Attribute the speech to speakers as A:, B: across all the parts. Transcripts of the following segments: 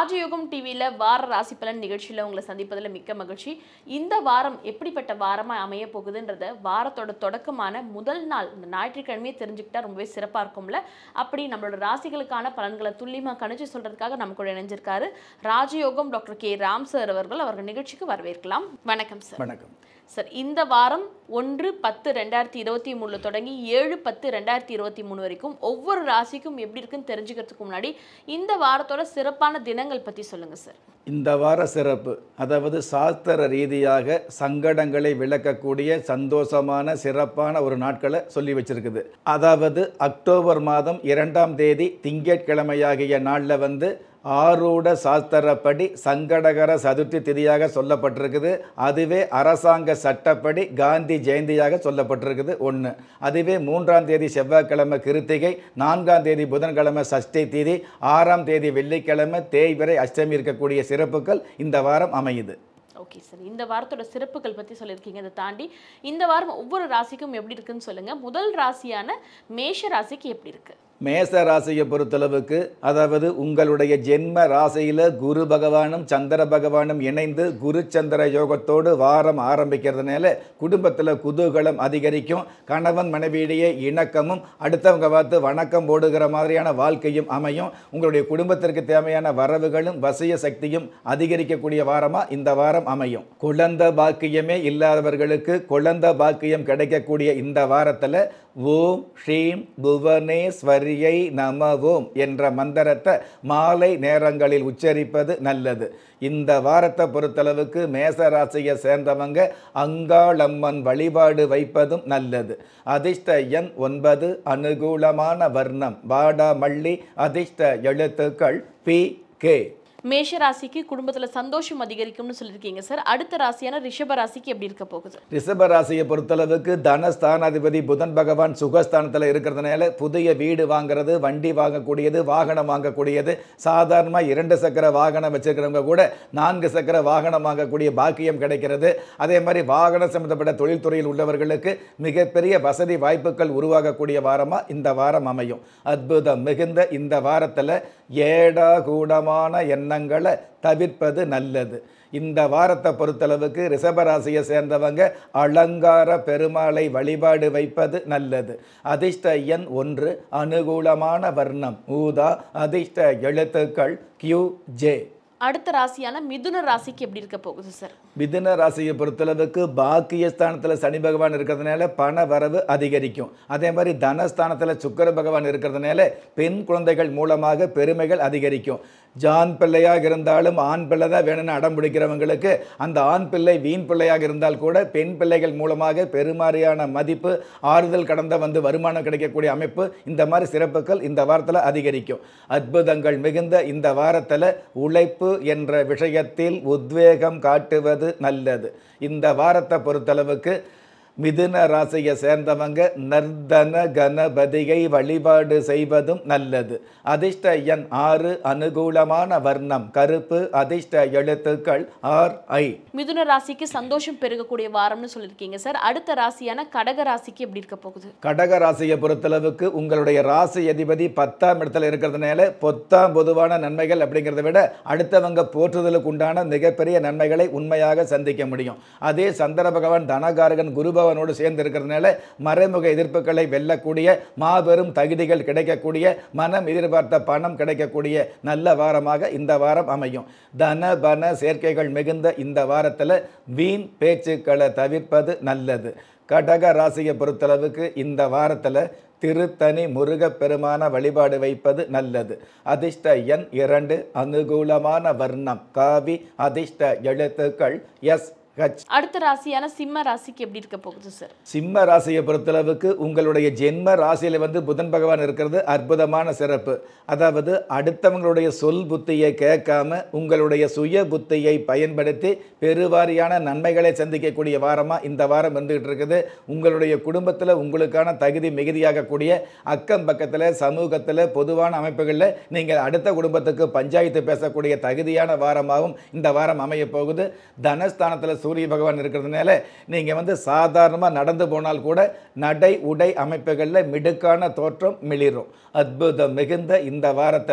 A: ராஜயோகம் டிவியில் வார ராசி பலன் நிகழ்ச்சியில் உங்களை சந்திப்பதில் மிக்க மகிழ்ச்சி இந்த வாரம் எப்படிப்பட்ட வாரமாக அமைய போகுதுன்றத வாரத்தோட தொடக்கமான முதல் நாள் இந்த ஞாயிற்றுக்கிழமையே தெரிஞ்சுக்கிட்டா ரொம்பவே சிறப்பாக இருக்கும்ல அப்படி நம்மளோட ராசிகளுக்கான பலன்களை துல்லியமாக கணிச்சு சொல்றதுக்காக நம்ம கூட இணைஞ்சிருக்காரு ராஜயோகம் டாக்டர் கே ராம் சார் அவர்கள் அவர்கள் நிகழ்ச்சிக்கு வரவேற்கலாம் வணக்கம் சார்
B: வணக்கம்
A: சார் இந்த வாரம் ஒன்று பத்து ரெண்டாயிரத்தி இருபத்தி மூணுல தொடங்கி ஏழு பத்து ரெண்டாயிரத்தி இருபத்தி மூணு வரைக்கும் ஒவ்வொரு ராசிக்கும் எப்படி இருக்குன்னு தெரிஞ்சுக்கிறதுக்கு முன்னாடி இந்த வாரத்தோட சிறப்பான தினங்கள் பற்றி சொல்லுங்க சார்
B: இந்த வார சிறப்பு அதாவது சாஸ்திர ரீதியாக சங்கடங்களை விளக்கக்கூடிய சந்தோஷமான சிறப்பான ஒரு நாட்களை சொல்லி வச்சிருக்குது அதாவது அக்டோபர் மாதம் இரண்டாம் தேதி திங்கட்கிழமையாகிய நாளில் வந்து ஆரூட சாஸ்திரப்படி சங்கடகர சதுர்த்தி திதியாக சொல்லப்பட்டிருக்குது அதுவே அரசாங்க சட்டப்படி காந்தி ஜெயந்தியாக சொல்லப்பட்டிருக்குது ஒன்று அதுவே மூன்றாம் தேதி செவ்வாய்க்கிழமை கிருத்திகை நான்காம் தேதி புதன்கிழமை சஷ்டி திதி ஆறாம் தேதி வெள்ளிக்கிழமை தேய்பிறை அஷ்டமி இருக்கக்கூடிய சிறப்புகள் இந்த வாரம் அமையுது
A: ஓகே சார் இந்த வாரத்தோட சிறப்புகள் பற்றி சொல்லியிருக்கீங்க இதை தாண்டி இந்த வாரம் ஒவ்வொரு ராசிக்கும் எப்படி இருக்குன்னு சொல்லுங்க முதல் ராசியான மேஷ ராசிக்கு எப்படி இருக்கு
B: மேச ராசியை பொறுத்தளவுக்கு அதாவது உங்களுடைய ஜென்ம ராசியில் குரு பகவானும் சந்திர பகவானும் இணைந்து குரு சந்திர யோகத்தோடு வாரம் ஆரம்பிக்கிறதுனால குடும்பத்தில் குதூகலம் அதிகரிக்கும் கணவன் மனைவியிடையே இணக்கமும் அடுத்தவங்க பார்த்து வணக்கம் போடுகிற மாதிரியான வாழ்க்கையும் அமையும் உங்களுடைய குடும்பத்திற்கு தேவையான வரவுகளும் வசிய சக்தியும் அதிகரிக்கக்கூடிய வாரமாக இந்த வாரம் அமையும் குழந்த பாக்கியமே இல்லாதவர்களுக்கு குழந்த பாக்கியம் கிடைக்கக்கூடிய இந்த வாரத்தில் ஓம் ஸ்ரீம் புவனேஸ்வரியை நமவோம் என்ற மந்திரத்தை மாலை நேரங்களில் உச்சரிப்பது நல்லது இந்த வாரத்தை பொறுத்தளவுக்கு மேச ராசியை சேர்ந்தவங்க அங்காளம்மன் வழிபாடு வைப்பதும் நல்லது அதிர்ஷ்ட எண் ஒன்பது அனுகூலமான வர்ணம் வாடாமல்லி அதிர்ஷ்ட எழுத்துக்கள் பி கே
A: மேஷ ராசிக்கு குடும்பத்துல சந்தோஷம் அதிகரிக்கும்னு சொல்லியிருக்கீங்க சார் அடுத்த ராசியான ரிஷப ராசிக்கு எப்படி இருக்க போகுது
B: ரிஷப ராசியை பொறுத்தளவுக்கு தனஸ்தானாதிபதி புதன் பகவான் சுகஸ்தானத்தில் இருக்கிறதுனால புதிய வீடு வாங்குறது வண்டி வாங்கக்கூடியது வாகனம் வாங்கக்கூடியது சாதாரணமாக இரண்டு சக்கர வாகனம் வச்சிருக்கிறவங்க கூட நான்கு சக்கர வாகனம் வாங்கக்கூடிய பாக்கியம் கிடைக்கிறது அதே மாதிரி வாகனம் சம்பந்தப்பட்ட தொழில்துறையில் உள்ளவர்களுக்கு மிகப்பெரிய வசதி வாய்ப்புகள் உருவாகக்கூடிய வாரமாக இந்த வாரம் அமையும் அற்புதம் மிகுந்த இந்த வாரத்தில் ஏடா கூடமான எண்ணங்களை தவிர்ப்பது நல்லது இந்த வாரத்தை பொறுத்தளவுக்கு ரிஷபராசியை சேர்ந்தவங்க அலங்கார பெருமாளை வழிபாடு வைப்பது நல்லது அதிர்ஷ்ட எண் ஒன்று அனுகூலமான வர்ணம் ஊதா அதிர்ஷ்ட எழுத்துக்கள் கியூ ஜே
A: அடுத்த ராசியான மிதுன ராசிக்கு எப்படி இருக்க போகுது சார்
B: மிதுன ராசியை பொறுத்தளவுக்கு பாக்கியஸ்தானத்தில் சனி பகவான் இருக்கிறதுனால பண வரவு அதிகரிக்கும் அதே மாதிரி தனஸ்தானத்தில் சுக்கர பகவான் இருக்கிறதுனால பெண் குழந்தைகள் மூலமாக பெருமைகள் அதிகரிக்கும் ஜான் பிள்ளையாக இருந்தாலும் ஆண் பிள்ளை தான் வேணும்னு அடம் பிடிக்கிறவங்களுக்கு அந்த ஆண் பிள்ளை வீண் பிள்ளையாக இருந்தால் கூட பெண் பிள்ளைகள் மூலமாக பெருமாறியான மதிப்பு ஆறுதல் கடந்த வந்து வருமானம் கிடைக்கக்கூடிய அமைப்பு இந்த மாதிரி சிறப்புகள் இந்த வாரத்தில் அதிகரிக்கும் அற்புதங்கள் மிகுந்த இந்த வாரத்தில் உழைப்பு என்ற விஷயத்தில் உத்வேகம் காட்டுவது நல்லது இந்த வாரத்தை பொறுத்தளவுக்கு மிதுன ராசியை சேர்ந்தவங்க நர்தன கணபதியை வழிபாடு செய்வதும் நல்லது அதிர்ஷ்ட எண் ஆறு அனுகூலமான வர்ணம் கருப்பு அதிர்ஷ்ட எழுத்துக்கள் ஆர் ஐ
A: மிதுன ராசிக்கு சந்தோஷம் பெருகக்கூடிய வாரம்னு சொல்லியிருக்கீங்க சார் அடுத்த ராசியான கடக ராசிக்கு எப்படி இருக்க போகுது
B: கடக ராசியை பொறுத்தளவுக்கு உங்களுடைய ராசி அதிபதி பத்தாம் இடத்துல இருக்கிறதுனால பொத்தாம் பொதுவான நன்மைகள் அப்படிங்கிறத விட அடுத்தவங்க போற்றுதலுக்கு உண்டான மிகப்பெரிய நன்மைகளை உண்மையாக சந்திக்க முடியும் அதே சந்திர பகவான் தனகாரகன் குருபவனோடு சேர்ந்து இருக்கிறதுனால மறைமுக எதிர்ப்புகளை வெல்லக்கூடிய மாபெரும் தகுதிகள் கிடைக்கக்கூடிய மனம் எதிர்பார்த்த பணம் கிடைக்கக்கூடிய நல்ல வாரமாக இந்த வாரம் அமையும் தன பன சேர்க்கைகள் மிகுந்த இந்த வாரத்தில் வீண் பேச்சுக்களை தவிர்ப்பது நல்லது கடக ராசியை பொறுத்தளவுக்கு இந்த வாரத்தில் திருத்தணி முருகப்பெருமான வழிபாடு வைப்பது நல்லது அதிர்ஷ்ட எண் இரண்டு அனுகூலமான வர்ணம் காவி அதிர்ஷ்ட எழுத்துக்கள் எஸ் ஹச்
A: அடுத்த ராசியான சிம்ம ராசிக்கு எப்படி இருக்க போகுது சார்
B: சிம்ம ராசியை பொறுத்தளவுக்கு உங்களுடைய ஜென்ம ராசியில் வந்து புதன் பகவான் இருக்கிறது அற்புதமான சிறப்பு அதாவது அடுத்தவங்களுடைய சொல் புத்தியை கேட்காம உங்களுடைய சுய புத்தியை பயன்படுத்தி பெருவாரியான நன்மைகளை சந்திக்கக்கூடிய வாரமாக இந்த வாரம் வந்துகிட்டு இருக்குது உங்களுடைய குடும்பத்தில் உங்களுக்கான தகுதி மிகுதியாகக்கூடிய அக்கம் பக்கத்தில் சமூகத்தில் பொதுவான அமைப்புகளில் நீங்கள் அடுத்த குடும்பத்துக்கு பஞ்சாயத்து பேசக்கூடிய தகுதியான வாரமாகவும் இந்த வாரம் அமையப் போகுது தனஸ்தானத்தில் சூரிய பகவான் இருக்கிறதுனால நீங்கள் வந்து சாதாரணமாக நடந்து போனால் கூட நடை உடை அமைப்புகளில் மிடுக்கான தோற்றம் மிளிரும் அற்புதம் மிகுந்த இந்த வாரத்தில்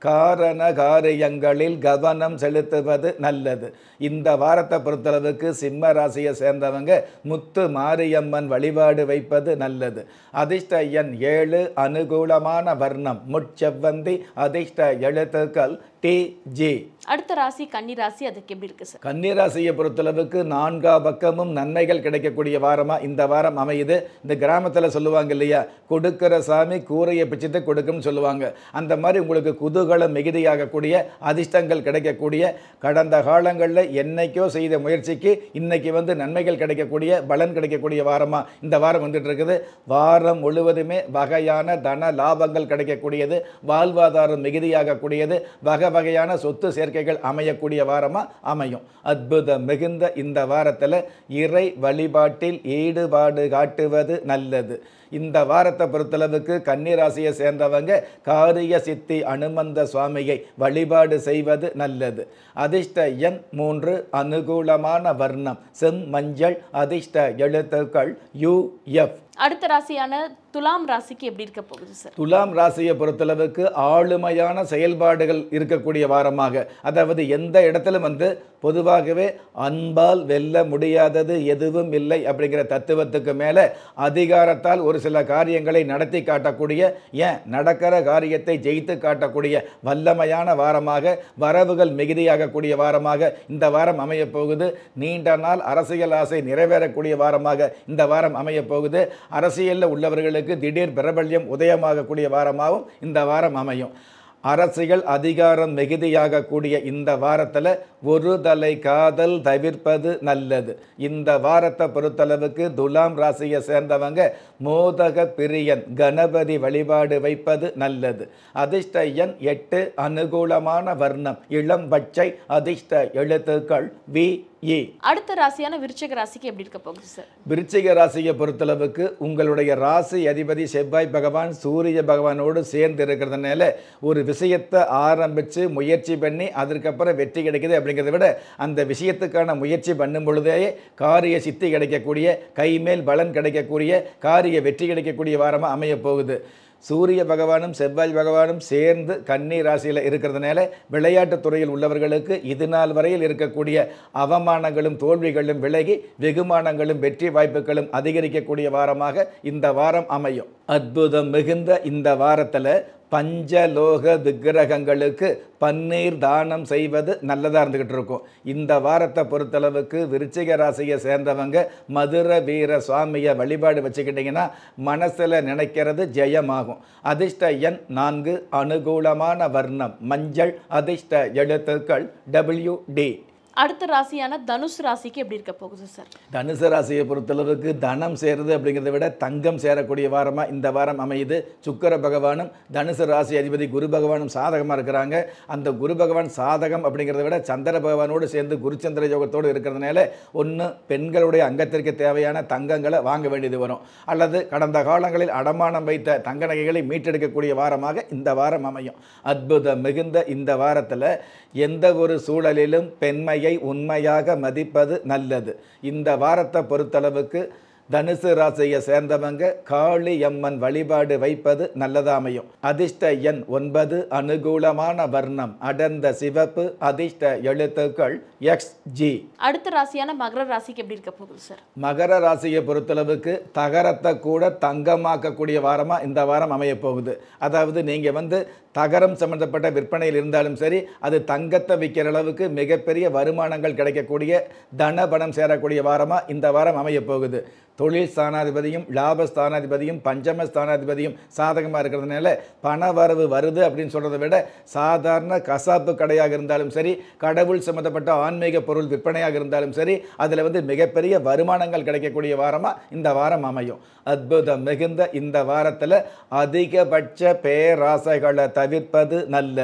B: காரண காரியங்களில் கவனம் செலுத்துவது நல்லது இந்த வாரத்தை பொறுத்தளவுக்கு சிம்ம ராசியை சேர்ந்தவங்க முத்து மாரியம்மன் வழிபாடு வைப்பது நல்லது அதிர்ஷ்ட எண் ஏழு அனுகூலமான வர்ணம் முட்செவ்வந்தி அதிர்ஷ்ட எழுத்துக்கள் டி ஜி
A: அடுத்த ராசி கன்னி ராசி அதுக்கு எப்படி இருக்கு சார்
B: கன்னிராசியை பொறுத்தளவுக்கு நான்கா பக்கமும் நன்மைகள் கிடைக்கக்கூடிய வாரமா இந்த வாரம் அமையுது இந்த கிராமத்தில் சொல்லுவாங்க இல்லையா கொடுக்கிற சாமி கூரையை பிச்சுட்டு கொடுக்கும்னு சொல்லுவாங்க அந்த மாதிரி உங்களுக்கு குதூகலம் மிகுதியாகக்கூடிய அதிர்ஷ்டங்கள் கிடைக்கக்கூடிய கடந்த காலங்களில் என்னைக்கோ செய்த முயற்சிக்கு இன்னைக்கு வந்து நன்மைகள் கிடைக்கக்கூடிய பலன் கிடைக்கக்கூடிய வாரமா இந்த வாரம் வந்துட்டு இருக்குது வாரம் முழுவதுமே வகையான தன லாபங்கள் கிடைக்கக்கூடியது வாழ்வாதாரம் மிகுதியாகக்கூடியது வகை வகையான சொத்து சேர்க்கைகள் அமையக்கூடிய வாரமாக அமையும் அற்புதம் மிகுந்த இந்த வாரத்தில் இறை வழிபாட்டில் ஈடுபாடு காட்டுவது நல்லது இந்த வாரத்தை பொறுத்தளவுக்கு கன்னிராசியை சேர்ந்தவங்க காரிய சித்தி அனுமந்த சுவாமியை வழிபாடு செய்வது நல்லது அதிர்ஷ்ட எண் மூன்று அனுகூலமான வர்ணம் செம் மஞ்சள் அதிர்ஷ்ட எழுத்துக்கள் யு எஃப்
A: அடுத்த ராசியான துலாம் ராசிக்கு எப்படி இருக்க போகுது சார்
B: துலாம் ராசியை பொறுத்தளவுக்கு ஆளுமையான செயல்பாடுகள் இருக்கக்கூடிய வாரமாக அதாவது எந்த இடத்துல வந்து பொதுவாகவே அன்பால் வெல்ல முடியாதது எதுவும் இல்லை அப்படிங்கிற தத்துவத்துக்கு மேலே அதிகாரத்தால் ஒரு சில காரியங்களை நடத்தி காட்டக்கூடிய ஏன் நடக்கிற காரியத்தை ஜெயித்து காட்டக்கூடிய வல்லமையான வாரமாக வரவுகள் மிகுதியாகக்கூடிய வாரமாக இந்த வாரம் அமையப் போகுது நீண்ட நாள் அரசியல் ஆசை நிறைவேறக்கூடிய வாரமாக இந்த வாரம் அமையப் போகுது அரசியலில் உள்ளவர்களுக்கு திடீர் பிரபல்யம் உதயமாகக்கூடிய வாரமாகவும் இந்த வாரம் அமையும் அரசியல் அதிகாரம் மிகுதியாகக்கூடிய இந்த வாரத்தில் ஒரு தலை காதல் தவிர்ப்பது நல்லது இந்த வாரத்தை பொறுத்தளவுக்கு துலாம் ராசியை சேர்ந்தவங்க மோதக பிரியன் கணபதி வழிபாடு வைப்பது நல்லது அதிர்ஷ்ட எண் எட்டு அனுகூலமான வர்ணம் இளம் பச்சை அதிர்ஷ்ட எழுத்துக்கள் வி இ
A: அடுத்த ராசியான விருச்சிக ராசிக்கு எப்படி இருக்க போகுது சார்
B: விருச்சிக ராசியை பொறுத்தளவுக்கு உங்களுடைய ராசி அதிபதி செவ்வாய் பகவான் சூரிய பகவானோடு சேர்ந்து இருக்கிறதுனால ஒரு விஷயத்தை ஆரம்பித்து முயற்சி பண்ணி அதற்கப்புறம் வெற்றி கிடைக்குது அப்படிங்கிறத விட அந்த விஷயத்துக்கான முயற்சி பண்ணும் பொழுதே காரிய சித்தி கிடைக்கக்கூடிய கைமேல் பலன் கிடைக்கக்கூடிய காரிய வெற்றி கிடைக்கக்கூடிய வாரமாக அமையப் போகுது சூரிய பகவானும் செவ்வாய் பகவானும் சேர்ந்து கன்னி ராசியில் இருக்கிறதுனால விளையாட்டுத் துறையில் உள்ளவர்களுக்கு இது நாள் வரையில் இருக்கக்கூடிய அவமானங்களும் தோல்விகளும் விலகி வெகுமானங்களும் வெற்றி வாய்ப்புகளும் அதிகரிக்கக்கூடிய வாரமாக இந்த வாரம் அமையும் அற்புதம் மிகுந்த இந்த வாரத்தில் பஞ்சலோக விக்கிரகங்களுக்கு பன்னீர் தானம் செய்வது நல்லதாக இருந்துக்கிட்டு இருக்கும் இந்த வாரத்தை பொறுத்தளவுக்கு விருச்சிக ராசியை சேர்ந்தவங்க மதுர வீர சுவாமியை வழிபாடு வச்சுக்கிட்டிங்கன்னா மனசில் நினைக்கிறது ஜெயமாகும் அதிர்ஷ்ட எண் நான்கு அனுகூலமான வர்ணம் மஞ்சள் அதிர்ஷ்ட எழுத்துக்கள் டபிள்யூ டி
A: அடுத்த ராசியான தனுசு ராசிக்கு எப்படி இருக்க போகுது சார்
B: தனுசு ராசியை பொறுத்தளவுக்கு தனம் சேருது அப்படிங்கிறத விட தங்கம் சேரக்கூடிய வாரமாக இந்த வாரம் அமையுது சுக்கர பகவானும் தனுசு ராசி அதிபதி குரு பகவானும் சாதகமாக இருக்கிறாங்க அந்த குரு பகவான் சாதகம் அப்படிங்கிறத விட சந்திர பகவானோடு சேர்ந்து குருச்சந்திர யோகத்தோடு இருக்கிறதுனால ஒன்று பெண்களுடைய அங்கத்திற்கு தேவையான தங்கங்களை வாங்க வேண்டியது வரும் அல்லது கடந்த காலங்களில் அடமானம் வைத்த தங்க நகைகளை மீட்டெடுக்கக்கூடிய வாரமாக இந்த வாரம் அமையும் அற்புதம் மிகுந்த இந்த வாரத்தில் எந்த ஒரு சூழலிலும் பெண்மையை உண்மையாக மதிப்பது நல்லது இந்த வாரத்தை பொறுத்தளவுக்கு தனுசு ராசியை சேர்ந்தவங்க காளி அம்மன் வழிபாடு வைப்பது நல்லதா அமையும் அதிர்ஷ்ட எண் ஒன்பது அனுகூலமான வர்ணம் அடர்ந்த சிவப்பு அதிர்ஷ்ட எழுத்துக்கள் எக்ஸ் ஜி
A: அடுத்த ராசியான மகர ராசிக்கு எப்படி இருக்க போகுது சார்
B: மகர ராசியை பொறுத்தளவுக்கு தகரத்தை கூட தங்கமாக்கக்கூடிய வாரமாக இந்த வாரம் அமையப் போகுது அதாவது நீங்கள் வந்து தகரம் சம்பந்தப்பட்ட விற்பனையில் இருந்தாலும் சரி அது தங்கத்தை விற்கிற அளவுக்கு மிகப்பெரிய வருமானங்கள் கிடைக்கக்கூடிய தன பணம் சேரக்கூடிய வாரமாக இந்த வாரம் அமையப் போகுது தொழில் ஸ்தானாதிபதியும் லாப ஸ்தானாதிபதியும் பஞ்சம ஸ்தானாதிபதியும் சாதகமாக இருக்கிறதுனால பண வரவு வருது அப்படின்னு சொல்கிறத விட சாதாரண கசாப்பு கடையாக இருந்தாலும் சரி கடவுள் சம்மந்தப்பட்ட ஆன்மீக பொருள் விற்பனையாக இருந்தாலும் சரி அதில் வந்து மிகப்பெரிய வருமானங்கள் கிடைக்கக்கூடிய வாரமாக இந்த வாரம் அமையும் அற்புதம் மிகுந்த இந்த வாரத்தில் அதிகபட்ச பேராசைகளை தவிர்ப்பது நல்லது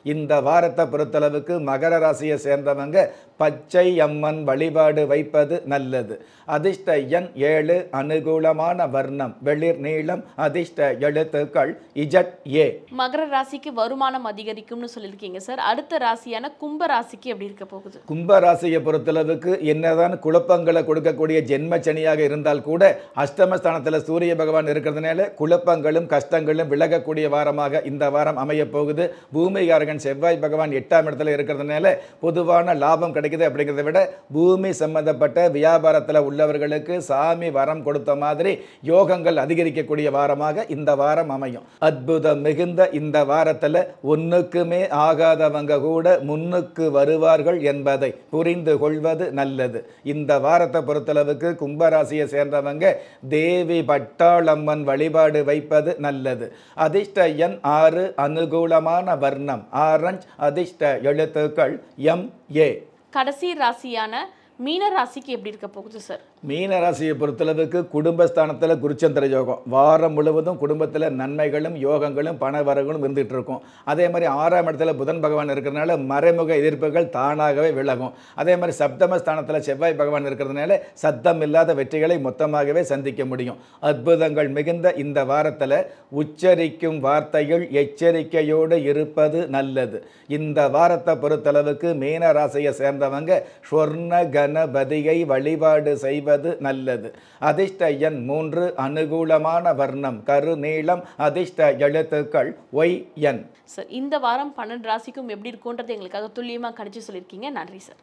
B: இந்த வாரத்தை பொறுத்தளவுக்கு மகர ராசியை சேர்ந்தவங்க பச்சை அம்மன் வழிபாடு வைப்பது நல்லது அதிர்ஷ்ட எண் ஏழு அனுகூலமான வர்ணம் வெளிர் நீளம் அதிர்ஷ்ட எழுத்துக்கள் இஜட் ஏ
A: மகர ராசிக்கு வருமானம் அதிகரிக்கும்னு சொல்லியிருக்கீங்க சார் அடுத்த ராசியான கும்ப ராசிக்கு எப்படி இருக்க போகுது
B: கும்ப ராசியை பொறுத்தளவுக்கு என்னதான் குழப்பங்களை கொடுக்கக்கூடிய ஜென்ம சனியாக இருந்தால் கூட அஷ்டமஸ்தானத்தில் சூரிய பகவான் இருக்கிறதுனால குழப்பங்களும் கஷ்டங்களும் விலகக்கூடிய வாரமாக இந்த வாரம் அமைய போகுது பூமிகாரகன் செவ்வாய் பகவான் எட்டாம் இடத்துல இருக்கிறதுனால பொதுவான லாபம் கிடைக்குது அப்படிங்கிறத விட பூமி சம்பந்தப்பட்ட வியாபாரத்தில் உள்ளவர்களுக்கு சாமி வரம் கொடுத்த மாதிரி யோகங்கள் அதிகரிக்கக்கூடிய வாரமாக இந்த வாரம் அமையும் அற்புதம் மிகுந்த இந்த வாரத்தில் ஒன்றுக்குமே ஆகாதவங்க கூட முன்னுக்கு வருவார்கள் என்பதை புரிந்து கொள்வது நல்லது இந்த வாரத்தை பொறுத்தளவுக்கு கும்பராசியை சேர்ந்தவங்க தேவி பட்டாளம்மன் வழிபாடு வைப்பது நல்லது அதிர்ஷ்ட எண் ஆறு அனுகூலமான வர்ணம் ஆரஞ்ச் அதிர்ஷ்ட எழுத்துக்கள் எம் ஏ
A: கடைசி ராசியான மீன ராசிக்கு எப்படி இருக்க போகுது சார்
B: மீன ராசியை பொறுத்தளவுக்கு குடும்பஸ்தானத்தில் குருச்சந்திர யோகம் வாரம் முழுவதும் குடும்பத்தில் நன்மைகளும் யோகங்களும் பண வரங்களும் இருந்துகிட்டு இருக்கும் அதே மாதிரி ஆறாம் இடத்துல புதன் பகவான் இருக்கிறதுனால மறைமுக எதிர்ப்புகள் தானாகவே விலகும் அதே மாதிரி சப்தம ஸ்தானத்தில் செவ்வாய் பகவான் இருக்கிறதுனால சத்தம் இல்லாத வெற்றிகளை மொத்தமாகவே சந்திக்க முடியும் அற்புதங்கள் மிகுந்த இந்த வாரத்தில் உச்சரிக்கும் வார்த்தைகள் எச்சரிக்கையோடு இருப்பது நல்லது இந்த வாரத்தை பொறுத்தளவுக்கு மீன ராசியை சேர்ந்தவங்க ஸ்வர்ண கணபதியை வழிபாடு செய்வது நல்லது அதிர்ஷ்ட எண் மூன்று அனுகூலமான வர்ணம் கருநீளம் அதிர்ஷ்ட எழுத்துக்கள் ஒய் என்
A: சார் இந்த வாரம் பன்னெண்டு ராசிக்கும் எப்படி இருக்கும்ன்றது எங்களுக்காக துல்லியமாக கணிச்சு சொல்லியிருக்கீங்க நன்றி சார்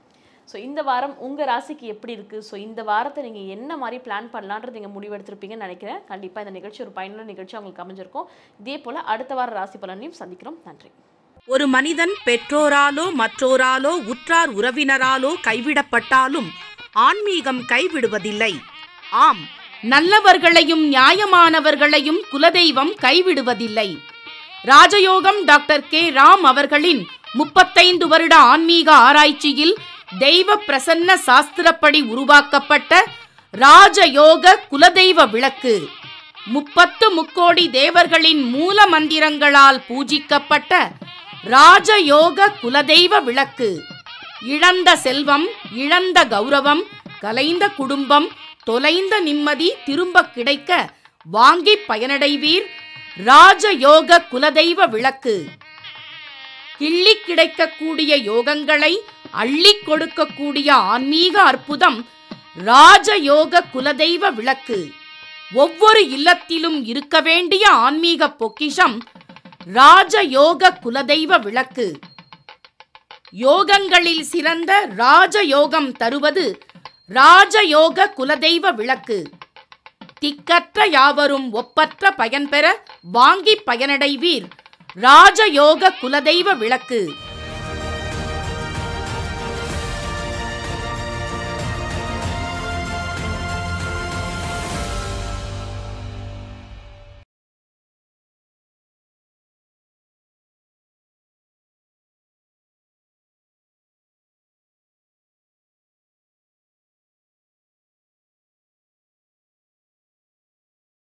A: ஸோ இந்த வாரம் உங்கள் ராசிக்கு எப்படி இருக்குது ஸோ இந்த வாரத்தை நீங்கள் என்ன மாதிரி பிளான் பண்ணலான்றது நீங்கள் முடிவெடுத்திருப்பீங்கன்னு நினைக்கிறேன் கண்டிப்பாக இந்த நிகழ்ச்சி ஒரு பயனுள்ள நிகழ்ச்சி உங்களுக்கு அமைஞ்சிருக்கும் இதே போல் அடுத்த வார ராசி பலனையும் சந்திக்கிறோம் நன்றி
C: ஒரு மனிதன் பெற்றோராலோ மற்றோராலோ உற்றார் உறவினராலோ கைவிடப்பட்டாலும் ஆன்மீகம் கைவிடுவதில்லை ஆம் நல்லவர்களையும் நியாயமானவர்களையும் குலதெய்வம் கைவிடுவதில்லை ராஜயோகம் டாக்டர் கே ராம் அவர்களின் முப்பத்தைந்து வருட ஆன்மீக ஆராய்ச்சியில் தெய்வ பிரசன்ன சாஸ்திரப்படி உருவாக்கப்பட்ட ராஜயோக குலதெய்வ விளக்கு முப்பத்து முக்கோடி தேவர்களின் மூல மந்திரங்களால் பூஜிக்கப்பட்ட ராஜயோக குலதெய்வ விளக்கு இழந்த செல்வம் இழந்த கௌரவம் கலைந்த குடும்பம் தொலைந்த நிம்மதி திரும்ப கிடைக்க வாங்கி பயனடைவீர் ராஜயோக குலதெய்வ விளக்கு கிள்ளி கிடைக்கக்கூடிய யோகங்களை அள்ளி கொடுக்கக்கூடிய ஆன்மீக அற்புதம் ராஜயோக குலதெய்வ விளக்கு ஒவ்வொரு இல்லத்திலும் இருக்க வேண்டிய ஆன்மீக பொக்கிஷம் ராஜயோக குலதெய்வ விளக்கு யோகங்களில் சிறந்த ராஜயோகம் தருவது ராஜயோக குலதெய்வ விளக்கு திக்கற்ற யாவரும் ஒப்பற்ற பயன்பெற வாங்கி பயனடைவீர் ராஜயோக குலதெய்வ விளக்கு